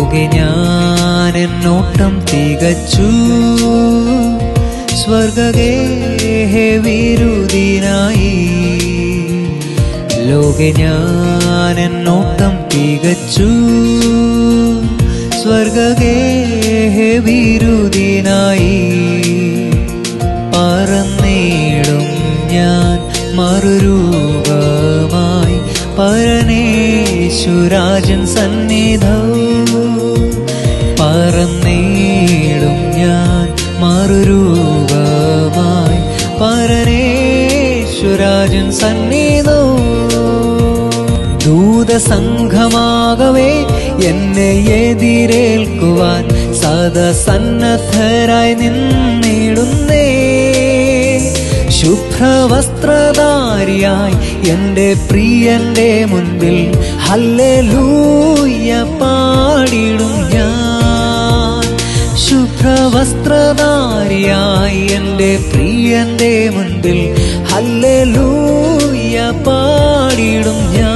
ലോകെ ഞാൻ എന്നോട്ടം തികച്ചു സ്വർഗഗേഹെ വിരുദിനായി ലോകെ ഞാൻ എന്നോട്ടം തികച്ചു സ്വർഗഗേഹെ വിരുദിനായി പറന്നേടും ഞാൻ മറുരൂപമായി പരനേശുരാജൻ സന്നിധവും പറന്നേടും ഞാൻ മറുരൂപമായി പരനേശ്വരാജൻ സന്നിധവും ദൂതസംഘമാകവേ എന്നെ എതിരേൽക്കുവാൻ സദസന്നദ്ധരായി നിന്നിടുന്നേ ശുഭ്രവസ്ത്രധാരിയായി എൻ്റെ പ്രിയന്റെ മുൻപിൽ ഹല്ലേലൂയ പാടിടും ഞാൻ ശുഭ്രവസ്ത്രധാരിയായി എൻ്റെ പ്രിയന്റെ മുൻപിൽ ഹല്ലേലൂയ പാടിടും ഞാൻ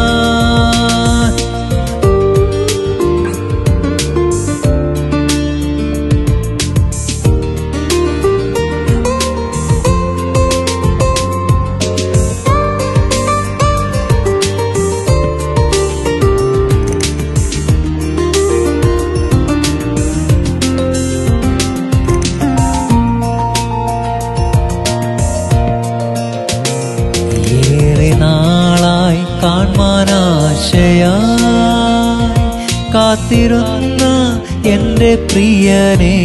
ഏറെ നാളായി കാൺമാനാശയായി കാത്തിരുന്ന എൻ്റെ പ്രിയനെ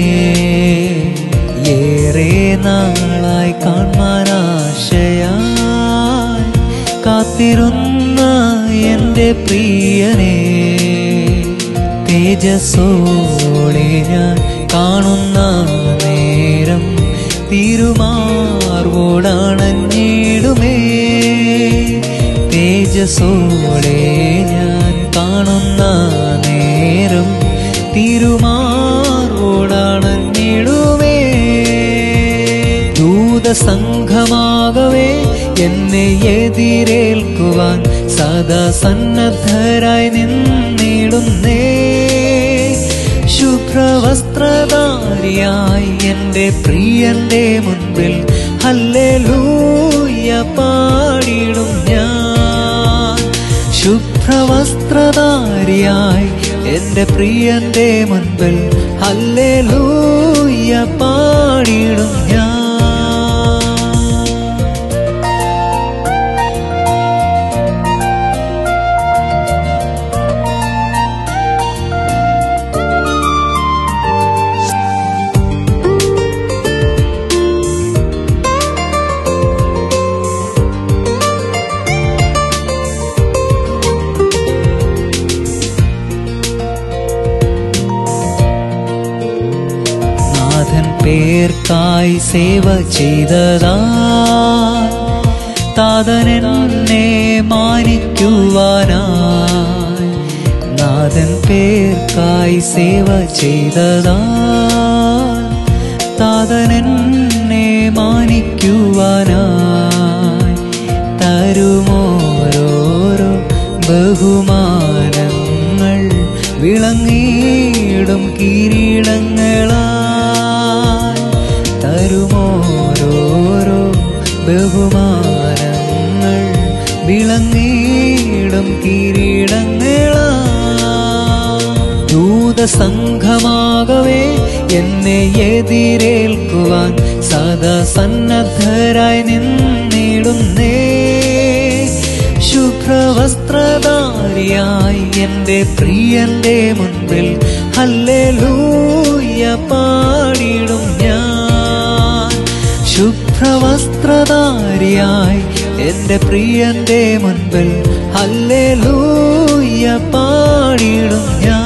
ഏറെ നാളായി കാൺമാനാശയായി കാത്തിരുന്ന എൻ്റെ പ്രിയനെ തേജസ്സോടെ ഞാൻ കാണുന്ന നേരം തിരുമാർവോടണഞ്ഞിടുമേ തേജസ്സോടെ ഞാൻ കാണുന്ന നേരം തിരുമാർവോടണഞ്ഞിടുമേ ദൂതസംഘമാകവേ എന്നെ എതിരേൽക്കുവാൻ സദാ സന്നദ്ധരായി നിന്നിടുന്നേ ശുഭ്രവസ്ത്രധാരിയായി എൻ്റെ പ്രിയന്റെ മുൻപിൽ ഹല്ലേലൂയ പാടിടും ഞാൻ ശുഭ്രവസ്ത്രധാരിയായി എൻ്റെ പ്രിയന്റെ മുൻപിൽ ഹല്ലേലൂയ പാടിടും ഞാൻ നാഥൻ പേർക്കായി സേവ ചെയ്തതാ താതൻ എന്നെ മാനിക്കുവാനായി നാഥൻ പേർക്കായി സേവ ചെയ്തതാ താതൻ എന്നെ മാനിക്കുവാനായി തരുമോരോരോ ബഹുമാനങ്ങൾ വിളങ്ങിയിടും കിരീടങ്ങളായി തരുമോരോരോ ബഹുമാനങ്ങൾ വിളങ്ങിയിടും കിരീടങ്ങളായി ദൂതസംഘമാകവേ എന്നെ എതിരേൽക്കുവാൻ സദാ സന്നദ്ധരായി നിന്നിടുന്നേ ശുഭ്രവസ്ത്രധാരിയായി എൻ്റെ പ്രിയന്റെ മുൻപിൽ ഹല്ലേലൂയ പാടിടും ഞാൻ ശുഭ്രവസ്ത്രധാരിയായി എൻ്റെ പ്രിയന്റെ മുൻപിൽ ഹല്ലേലൂയ പാടിടും ഞാൻ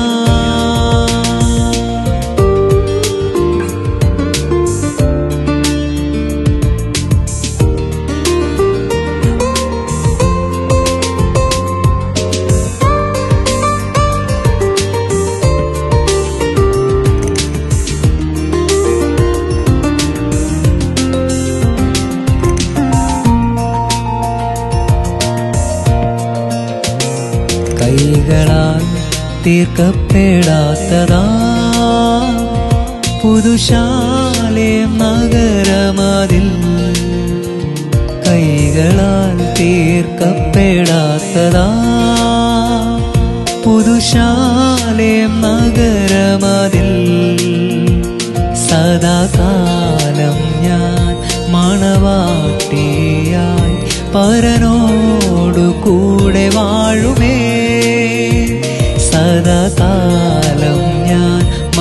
കൈകളാൽ തീർക്കപ്പെടാത്തതാ പുതുശാലേം നഗരമതിൽ കൈകളാൽ തീർക്കപ്പെടാത്തതാ പുതുശാലേം നഗരമതിൽ സദാകാലം ഞാൻ മണവാട്ടിയായി പരനോടു കൂടെ വാഴുമേ സദാകാലം ഞാൻ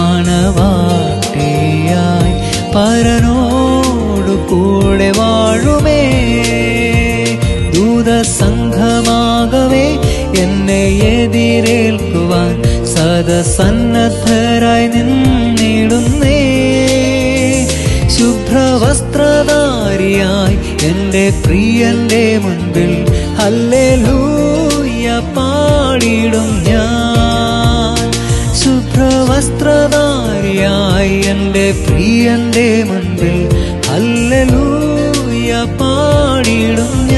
മണവാട്ടിയായി പരനോടു കൂടെ വാഴുമേ ദൂതസംഘമാകവേ എന്നെ എതിരേൽക്കുവാൻ സദസന്നദ്ധരായി നിന്നിടുന്നേ ശുഭ്രവസ്ത്രധാരിയായി എൻ്റെ പ്രിയന്റെ മുൻപിൽ ഹല്ലേലൂയ പാടിടും ഞാൻ ശുഭ്രവസ്ത്രധാരിയായി എൻ്റെ പ്രിയന്റെ മുൻപിൽ ഹല്ലേലൂയ പാടിടും